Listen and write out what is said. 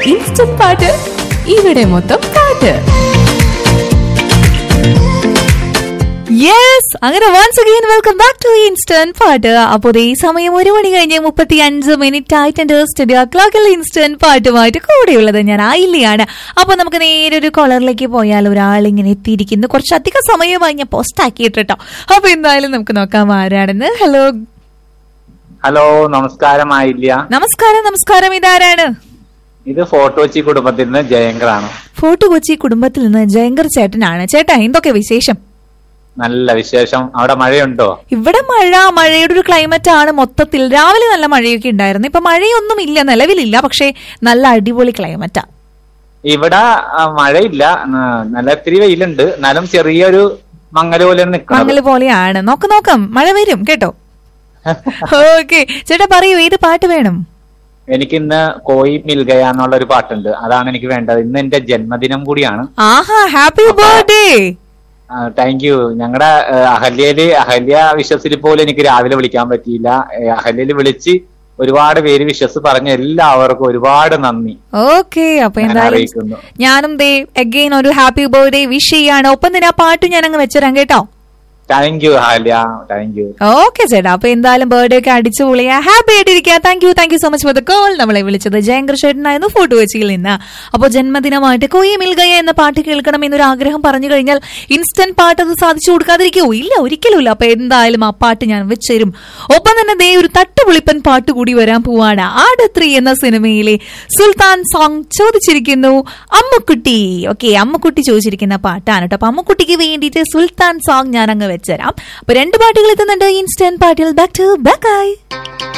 instant പാട്ട് ഇവിടെ മൊത്തം പാട്ട് യെസ് അങ്ങനെ once again welcome back to instant പാട്ട് അപ്പോൾ ഈ സമയം ഒരു മണി കഴിഞ്ഞ് മുപ്പത്തി അഞ്ച് മിനിറ്റ് ആയിട്ടുണ്ട് സ്റ്റുഡിയോ ക്ലോക്കിൽ ഇൻസ്റ്റന്റ് പാട്ടുമായിട്ട് കൂടെയുള്ളത് ഞാൻ ആയില്ലയാണ് അപ്പൊ നമുക്ക് നേരെ ഒരു കോളറിലേക്ക് പോയാൽ ഒരാൾ ഇങ്ങനെ എത്തിയിരിക്കുന്നു കുറച്ചധികം സമയമായി ഞാൻ പോസ്റ്റ് ആക്കിയിട്ട് കേട്ടോ അപ്പൊ എന്തായാലും നമുക്ക് നോക്കാം ആരാണെന്ന് ഹലോ ഹലോ നമസ്കാരമായില്ല നമസ്കാരം നമസ്കാരം ഇതാരാണ് ഇത് ഫോട്ടോ വെച്ചി കുടുംബത്തിൽ നിന്ന് ജയങ്കറാണ് ഫോർട്ട് കൊച്ചി കുടുംബത്തിൽ നിന്ന് ജയങ്കർ ചേട്ടനാണ് ചേട്ടാ എന്തൊക്കെ വിശേഷം നല്ല വിശേഷം അവിടെ മഴയുണ്ടോ ഇവിടെ മഴ മഴയുടെ ഒരു ക്ലൈമറ്റ് ആണ് മൊത്തത്തിൽ രാവിലെ നല്ല മഴയൊക്കെ ഉണ്ടായിരുന്നു ഇപ്പൊ മഴയൊന്നും ഇല്ല നിലവിലില്ല പക്ഷേ നല്ല അടിപൊളി ക്ലൈമറ്റാ ഇവിടെ ആ, മഴയില്ല ആ, നല്ല ഇത്തിരി വെയിലുണ്ട് എന്നാലും ചെറിയൊരു മങ്ങല് പോലെ നിൽക്കുന്നത് മങ്ങല് പോലെയാണ് നോക്ക് നോക്കാം മഴ വരും കേട്ടോ ഓക്കെ ചേട്ടാ പറയൂ ഏത് പാട്ട് വേണം എനിക്ക് ഇന്ന് കോയി മിൽഗയ എന്നുള്ള ഒരു പാട്ടുണ്ട് അതാണ് എനിക്ക് വേണ്ടത് ഇന്ന് എന്റെ ജന്മദിനം കൂടിയാണ് ആഹാ ഹാപ്പി ബർത്ത്ഡേ താങ്ക് യു ഞങ്ങളുടെ അഹല്യയില് അഹല്യ വിശ്വസിൽ പോലും എനിക്ക് രാവിലെ വിളിക്കാൻ പറ്റിയില്ല ഏ, അഹല്യയില് വിളിച്ച് ഒരുപാട് പേര് വിശ്വസ് പറഞ്ഞ എല്ലാവർക്കും ഒരുപാട് നന്ദി ഓക്കെ അപ്പൊ ഞാൻ എന്തായാലും അറിയിക്കുന്നു ഞാനും ദേ അഗെയിൻ ഒരു ഹാപ്പി ബർത്ത്ഡേ വിഷ് ചെയ്യാണ് ഒപ്പം തന്നെ ആ പാട്ട് ഞാൻ അങ്ങ് വെച്ചുതരാം കേട്ടോ thank you Ahalya thank you okay ചേട്ടാ അപ്പൊ എന്തായാലും ബർത്ത്ഡേ ഒക്കെ അടിച്ചു പൊളിയാ ഹാപ്പി ആയിട്ടിരിക്കുക thank you thank you so much for the call നമ്മളെ വിളിച്ചത് ജയങ്കർ ചേട്ടനായിരുന്നു ഫോട്ടോ വെച്ചിൽ നിന്ന് അപ്പോൾ ജന്മദിനമായിട്ട് കൊയ്യ മിൽഗയ എന്ന പാട്ട് കേൾക്കണം എന്നൊരു ആഗ്രഹം പറഞ്ഞു കഴിഞ്ഞാൽ ഇൻസ്റ്റന്റ് പാട്ട് അത് സാധിച്ചു കൊടുക്കാതിരിക്കുമോ ഇല്ല ഒരിക്കലും ഇല്ല അപ്പൊ എന്തായാലും ആ പാട്ട് ഞാൻ വെച്ചുതരും ഒപ്പം തന്നെ ദേ ഒരു തട്ടുപൊളിപ്പൻ പാട്ട് കൂടി വരാൻ പോവാണ് ആടത്രി എന്ന സിനിമയിലെ സുൽത്താൻ സോങ് ചോദിച്ചിരിക്കുന്നു അമ്മക്കുട്ടി ഓക്കെ അമ്മക്കുട്ടി ചോദിച്ചിരിക്കുന്ന പാട്ടാണ് കേട്ടോ അപ്പൊ അമ്മക്കുട്ടിക്ക് വേണ്ടിയിട്ട് സുൽത്താൻ സോങ് ഞാൻ അങ്ങ് വെച്ചുതരാം അപ്പൊ രണ്ട് പാട്ടുകൾ എത്തുന്നുണ്ട് ഇൻസ്റ്റന്റ് പാട്ടിൽ ബാക്ക് ടു ബാക്ക് ആയി